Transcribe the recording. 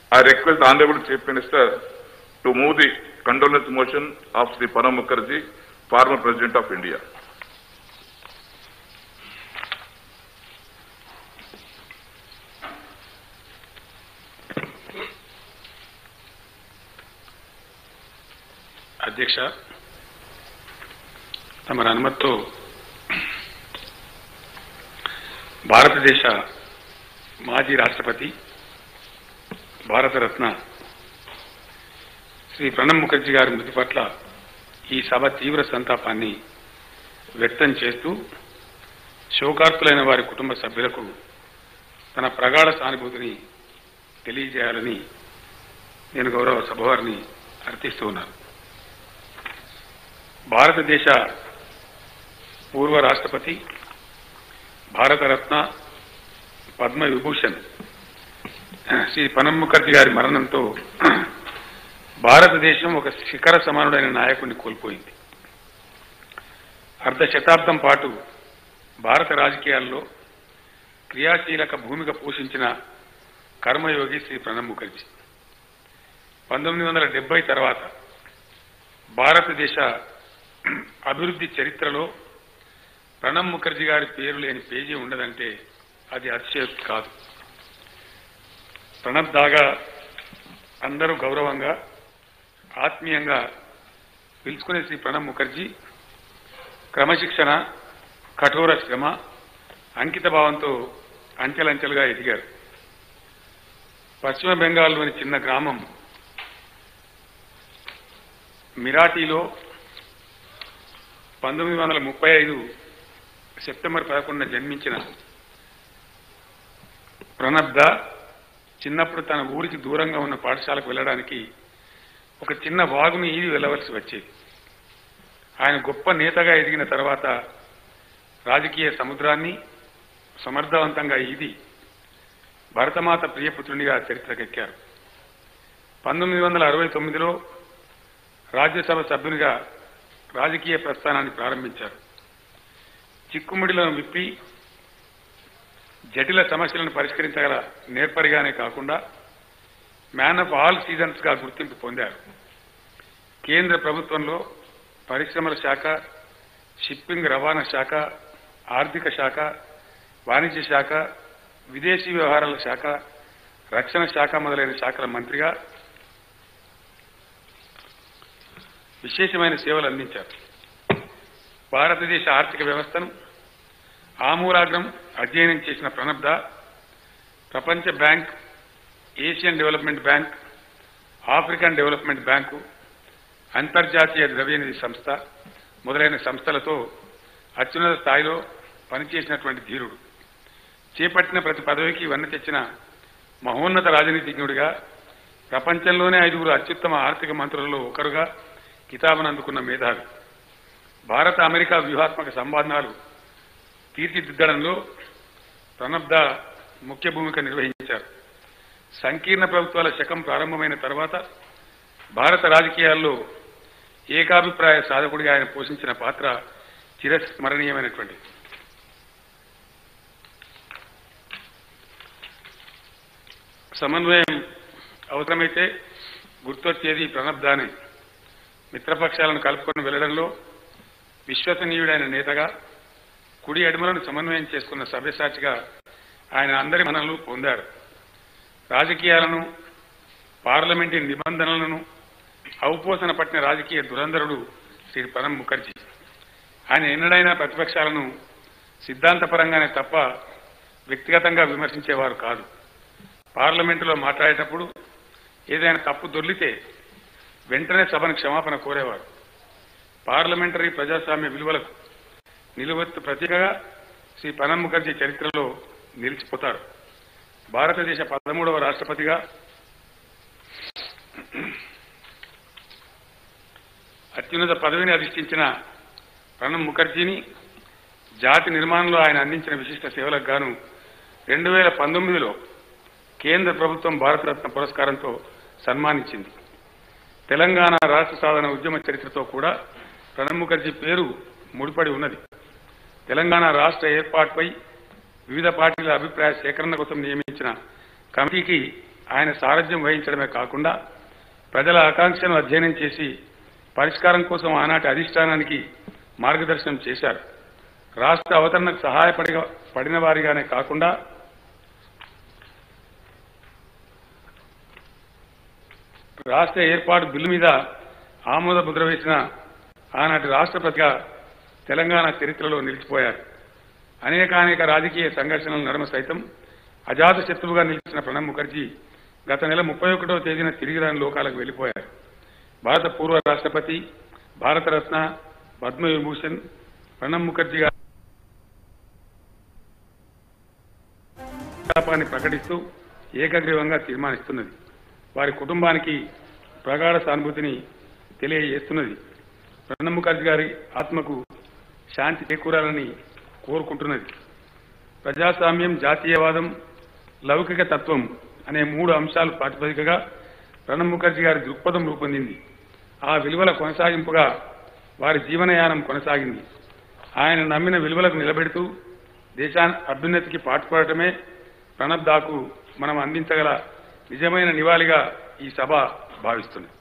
I request the Honorable Chief Minister to move the condolence motion of Sri Pranab Mukherjee, former President of India. అధ్యక్ష తమరి అనుమతితో భారతదేశ మాజీ రాష్ట్రపతి భారతరత్న శ్రీ ప్రణబ్ ముఖర్జీ గారి మృతి పట్ల ఈ సభ తీవ్ర సంతాపాన్ని వ్యక్తం చేస్తూ శోకార్తులైన వారి కుటుంబ సభ్యులకు తన ప్రగాఢ సానుభూతిని తెలియజేయాలని నేను గౌరవ సభవారిని అర్థిస్తూ ఉన్నాను భారతదేశ పూర్వ రాష్ట్రపతి భారతరత్న పద్మ విభూషణ్ శ్రీ ప్రణబ్ ముఖర్జీ గారి మరణంతో భారతదేశం ఒక శిఖర సమానుడైన నాయకుడిని కోల్పోయింది అర్ధ శతాబ్దం పాటు భారత రాజకీయాల్లో క్రియాశీలక భూమిక పోషించిన కర్మయోగి శ్రీ ప్రణబ్ ముఖర్జీ పంతొమ్మిది వందల డెబ్బై తర్వాత భారతదేశ అభివృద్ధి చరిత్రలో ప్రణబ్ ముఖర్జీ గారి పేరు లేని పేజీ ఉండదంటే అది అతిశయోక్తి కాదు ప్రణబ్ దాగా అందరూ గౌరవంగా ఆత్మీయంగా పిలుచుకునే శ్రీ ప్రణబ్ ముఖర్జీ క్రమశిక్షణ కఠోర శ్రమ అంకిత భావంతో అంచెలంచెలుగా ఎదిగారు పశ్చిమ బెంగాల్లోని చిన్న గ్రామం మిరాటీలో పంతొమ్మిది వందల ముప్పై ఐదు సెప్టెంబర్ పదకొండున జన్మించిన ప్రణబ్ద చిన్నప్పుడు తన ఊరికి దూరంగా ఉన్న పాఠశాలకు వెళ్ళడానికి ఒక చిన్న వాగును ఈది వెళ్ళవలసి వచ్చేది ఆయన గొప్ప నేతగా ఎదిగిన తర్వాత రాజకీయ సముద్రాన్ని సమర్థవంతంగా ఈది భరతమాత ప్రియపుత్రునిగా చరిత్రకెక్కారు పంతొమ్మిది వందల అరవై తొమ్మిదిలో రాజ్యసభ సభ్యునిగా రాజకీయ ప్రస్థానాన్ని ప్రారంభించారు చిక్కుముడిలను విప్పి జటిల సమస్యలను పరిష్కరించగల నేర్పరిగానే కాకుండా మ్యాన్ ఆఫ్ ఆల్ సీజన్స్ గా గుర్తింపు పొందారు కేంద్ర ప్రభుత్వంలో పరిశ్రమల శాఖ షిప్పింగ్ రవాణా శాఖ ఆర్థిక శాఖ వాణిజ్య శాఖ విదేశీ వ్యవహారాల శాఖ రక్షణ శాఖ మొదలైన శాఖల మంత్రిగా విశేషమైన సేవలు అందించారు భారతదేశ ఆర్థిక వ్యవస్థను ఆమూలాగ్రం అధ్యయనం చేసిన ప్రణబ్ద ప్రపంచ bank Asian development bank African development bank అంతర్జాతీయ ద్రవ్యనిధి సంస్థ మొదలైన సంస్థలతో అత్యున్నత స్థాయిలో పనిచేసినటువంటి ధీరుడు చేపట్టిన ప్రతి పదవికి వన్న తెచ్చిన మహోన్నత రాజనీతిజ్ఞుడిగా ప్రపంచంలోనే ఐదుగురు అత్యుత్తమ ఆర్థిక మంత్రులలో ఒకరుగా కితాబును అందుకున్న మేధావి భారత అమెరికా వ్యూహాత్మక సంబంధాలు తీర్చిదిద్దడంలో ప్రణబ్ద ముఖ్య భూమిక నిర్వహించారు సంకీర్ణ ప్రభుత్వాల శకం ప్రారంభమైన తర్వాత భారత రాజకీయాల్లో ఏకాభిప్రాయ సాధకుడిగా ఆయన పోషించిన పాత్ర చిరస్మరణీయమైనటువంటిది సమన్వయం అవసరమైతే గుర్తొచ్చేది ప్రణబ్దానే మిత్రపక్షాలను కలుపుకొని వెళ్లడంలో విశ్వసనీయుడైన నేతగా కుడి ఎడమలను సమన్వయం చేసుకున్న సభ్యసాచిగా ఆయన అందరి మనలు పొందారు రాజకీయాలను పార్లమెంటు నిబంధనలను ఔపోసన పట్టిన రాజకీయ దురంధరుడు శ్రీ ప్రణబ్ ముఖర్జీ ఆయన ఎన్నడైనా ప్రతిపక్షాలను సిద్ధాంతపరంగానే తప్ప వ్యక్తిగతంగా విమర్శించేవారు కాదు పార్లమెంటులో మాట్లాడేటప్పుడు ఏదైనా తప్పు దొర్లితే వెంటనే సభను క్షమాపణ కోరేవారు పార్లమెంటరీ ప్రజాస్వామ్య విలువలకు నిలువెత్తు ప్రతీకగా శ్రీ ప్రణబ్ ముఖర్జీ చరిత్రలో నిలిచిపోతారు భారతదేశ పదమూడవ రాష్ట్రపతిగా అత్యున్నత పదవిని అధిష్ఠించిన ప్రణబ్ ముఖర్జీని జాతి నిర్మాణంలో ఆయన అందించిన విశిష్ట సేవలకు గాను రెండు వేల పంతొమ్మిదిలో కేంద్ర ప్రభుత్వం భారతరత్న పురస్కారంతో సన్మానించింది తెలంగాణ రాష్ట్ర సాధన ఉద్యమ చరిత్రతో కూడా ప్రణబ్ ముఖర్జీ పేరు ముడిపడి ఉన్నది తెలంగాణ రాష్ట్ర ఏర్పాటుపై వివిధ పార్టీల అభిప్రాయ సేకరణ కోసం నియమించిన కమిటీకి ఆయన సారథ్యం వహించడమే కాకుండా ప్రజల ఆకాంక్షను అధ్యయనం చేసి పరిష్కారం కోసం ఆనాటి అధిష్టానానికి మార్గదర్శనం చేశారు రాష్ట్ర అవతరణకు సహాయపడి పడిన వారిగానే కాకుండా రాష్ట్ర ఏర్పాటు బిల్లు మీద ఆమోద ముద్ర వేసిన ఆనాటి రాష్ట్రపతిగా తెలంగాణ చరిత్రలో నిలిచిపోయారు అనేకానేక రాజకీయ సంఘర్షణల నడుమ సైతం అజాత శత్రువుగా నిలిచిన ప్రణబ్ ముఖర్జీ గత నెల ముప్పై ఒకటో తేదీన తిరిగి రాని లోకాలకు వెళ్లిపోయారు భారత పూర్వ రాష్ట్రపతి భారతరత్న పద్మవిభూషణ్ ప్రణబ్ ముఖర్జీ గారి సంతాపాన్ని ప్రకటిస్తూ ఏకగ్రీవంగా తీర్మానిస్తున్నది వారి కుటుంబానికి ప్రగాఢ సానుభూతిని తెలియజేస్తున్నది ప్రణబ్ ముఖర్జీ గారి ఆత్మకు శాంతి చేకూరాలని కోరుకుంటున్నది ప్రజాస్వామ్యం జాతీయవాదం లౌకిక తత్వం అనే మూడు అంశాలు ప్రాతిపదికగా ప్రణబ్ ముఖర్జీ గారి దృక్పథం రూపొందింది ఆ విలువల కొనసాగింపుగా వారి జీవనయానం కొనసాగింది ఆయన నమ్మిన విలువలకు నిలబెడుతూ దేశాన్ని అభ్యున్నతికి పాటుపడటమే ప్రణబ్ దాకు మనం అందించగల నిజమైన నివాళిగా ఈ సభ భావిస్తుంది